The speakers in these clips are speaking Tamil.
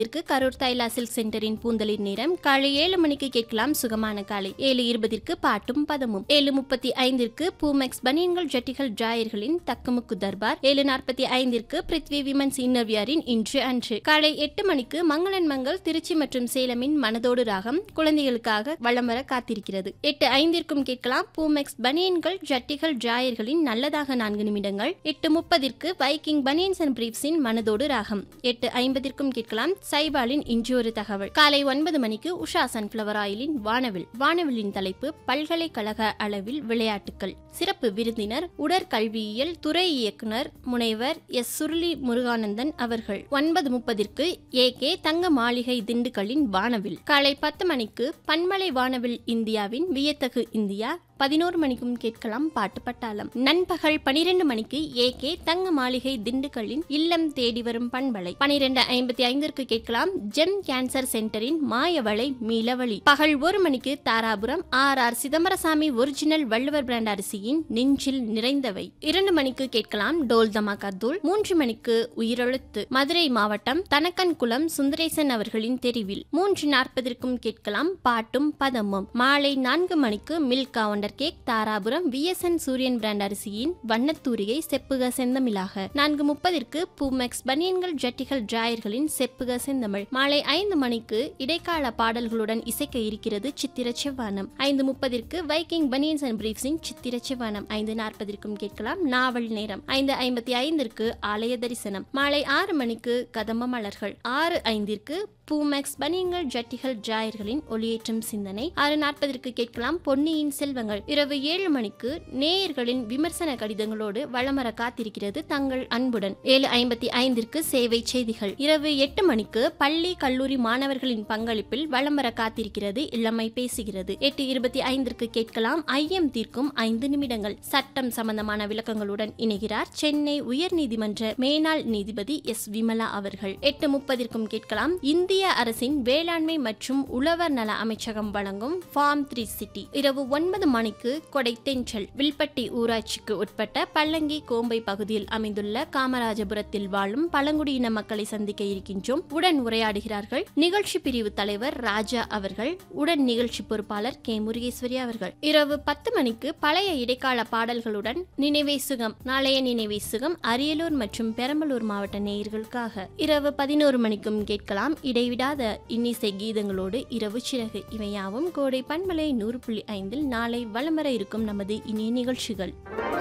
இதற்கு கரூர் தைலா சில்க் சென்டரின் பூந்தளிர் நேரம் காலை ஏழு மணிக்கு கேட்கலாம் சுகமான காலை ஏழு இருபதிற்கு பாட்டும் பதமும் ஏழு முப்பத்தி ஐந்திற்கு பூமெக்ஸ் பனியன்கள் ஜட்டிகள் டிராயர்களின் தக்கமுக்கு தர்பார் ஏழு நாற்பத்தி ஐந்திற்கு பிருத்வி விமன்ஸ் இன்னர்வியரின் இன்று அன்று காலை எட்டு மணிக்கு மங்களன் மங்கள் திருச்சி மற்றும் சேலமின் மனதோடு ராகம் குழந்தைகளுக்காக வலம் வர காத்திருக்கிறது எட்டு ஐந்திற்கும் கேட்கலாம் பூமெக்ஸ் பனியன்கள் ஜட்டிகள் டிராயர்களின் நல்லதாக நான்கு நிமிடங்கள் எட்டு முப்பதிற்கு வைக்கிங் பனியன்ஸ் அண்ட் பிரீப்ஸின் மனதோடு ராகம் எட்டு ஐம்பதிற்கும் கேட்கலாம் சைபாலின் இன்று ஒரு தகவல் காலை ஒன்பது மணிக்கு உஷா சன்ஃபிளவர் ஆயிலின் வானவில் வானவிலின் தலைப்பு பல்கலைக்கழக அளவில் விளையாட்டுகள் சிறப்பு விருந்தினர் உடற்கல்வியியல் துறை இயக்குனர் முனைவர் எஸ் சுருளி முருகானந்தன் அவர்கள் ஒன்பது முப்பதிற்கு ஏ கே தங்க மாளிகை திண்டுக்கல்லின் வானவில் காலை பத்து மணிக்கு பன்மலை வானவில் இந்தியாவின் வியத்தகு இந்தியா பதினோரு மணிக்கும் கேட்கலாம் பாட்டு பட்டாளம் நண்பகல் பனிரெண்டு மணிக்கு ஏ கே தங்க மாளிகை திண்டுக்கல்லின் இல்லம் தேடி வரும் பண்பலை பனிரெண்டு ஐம்பத்தி ஐந்திற்கு கேட்கலாம் ஜெம் கேன்சர் சென்டரின் மாயவளை மீளவழி பகல் ஒரு மணிக்கு Dharapuram R R Chidambarasamy original Valluvar brand அரிசியின் நெஞ்சில் நிறைந்தவை இரண்டு மணிக்கு கேட்கலாம் டோல் தமாகா தூள் மூன்று மணிக்கு உயிரெழுத்து மதுரை மாவட்டம் தனக்கன்குளம் சுந்தரேசன் அவர்களின் தெரிவில் மூன்று நாற்பதற்கும் கேட்கலாம் பாட்டும் பதமும் மாலை நான்கு மணிக்கு milk counter cake Dharapuram VSN Suriyan brand அரிசியின் வண்ணத்தூரிகை செப்புக செந்தமிழாக நான்கு முப்பதிற்கு பூமெக்ஸ் பனியன்கள் ஜட்டிகள் டிராயர்களின் செப்புக செந்தமிழ் மாலை ஐந்து மணிக்கு இடைக்கால பாடல்களுடன் இசைக்க இருக்கிறது சித்திர செவ்வானம் ஐந்து முப்பதிற்கு வைக்கிங் பனியன்ஸ் அண்ட் பிரீஃப்ஸின் சித்திர செவ்வானம் ஐந்து நாற்பதற்கும் கேட்கலாம் நாவல் நேரம் ஐந்து ஐம்பத்தி ஐந்திற்கு ஆலய தரிசனம் மாலை ஆறு மணிக்கு கதம்ப மலர்கள் ஆறு ஐந்திற்கு பூமெக்ஸ் பனியன்கள் ஜட்டிகள் டிராயர்களின் ஒளியேற்றும் சிந்தனை ஆறு நாற்பதற்கு கேட்கலாம் பொன்னியின் செல்வங்கள் இரவு ஏழு மணிக்கு நேயர்களின் விமர்சன கடிதங்களோடு வளமர காத்திருக்கிறது தங்கள் அன்புடன் ஏழு ஐம்பத்தி ஐந்திற்கு சேவை செய்திகள் இரவு எட்டு மணிக்கு பள்ளி கல்லூரி மாணவர்களின் பங்களிப்பில் வளமர காத்திருக்கிறது இளமை பேசுகிறது எட்டு இருபத்தி ஐந்திற்கு கேட்கலாம் ஐயம் தீர்க்கும் ஐந்து நிமிடங்கள் சட்டம் சம்பந்தமான விளக்கங்களுடன் இணைகிறார் சென்னை உயர்நீதிமன்ற மேனாள் நீதிபதி எஸ் விமலா அவர்கள் எட்டு முப்பதிற்கும் கேட்கலாம் இந்திய அரசின் வேளாண்மை மற்றும் உழவர் நல அமைச்சகம் வழங்கும் ஃபார்ம் த்ரீ சிட்டி இரவு ஒன்பது மணிக்கு கொடை தென்றல் வில்பட்டி ஊராட்சிக்கு உட்பட்ட பல்லங்கி கோம்பை பகுதியில் அமைந்துள்ள காமராஜபுரத்தில் வாழும் பழங்குடியின மக்களை சந்திக்க இருக்கின்றோம் உடன் உரையாடுகிறார்கள் நிகழ்ச்சி பிரிவு தலைவர் ராஜா அவர்கள் உடன் நிகழ்ச்சி பொறுப்பாளர் கே முருகேஸ்வரி அவர்கள் இரவு பத்து மணிக்கு பழைய இடைக்கால பாடல்களுடன் நினைவே சுகம் நாளைய நினைவே சுகம் அரியலூர் மற்றும் பெரம்பலூர் மாவட்ட நேயர்களுக்காக இரவு பதினோரு மணிக்கும் கேட்கலாம் இடைவிடாத இன்னிசை கீதங்களோடு இரவு சிறகு இவையாவும் கோடை பண்பலை நூறு புள்ளி ஐந்தில் நாளை வலம் வர இருக்கும் நமது இனிய நிகழ்ச்சிகள்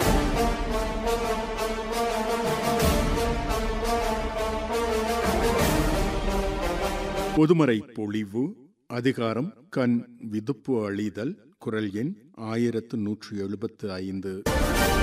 பொதுமறை பொழிவு அதிகாரம் கண் விதுப்பு அழிதல் குரல் எண் ஆயிரத்து நூற்றி எழுபத்து ஐந்து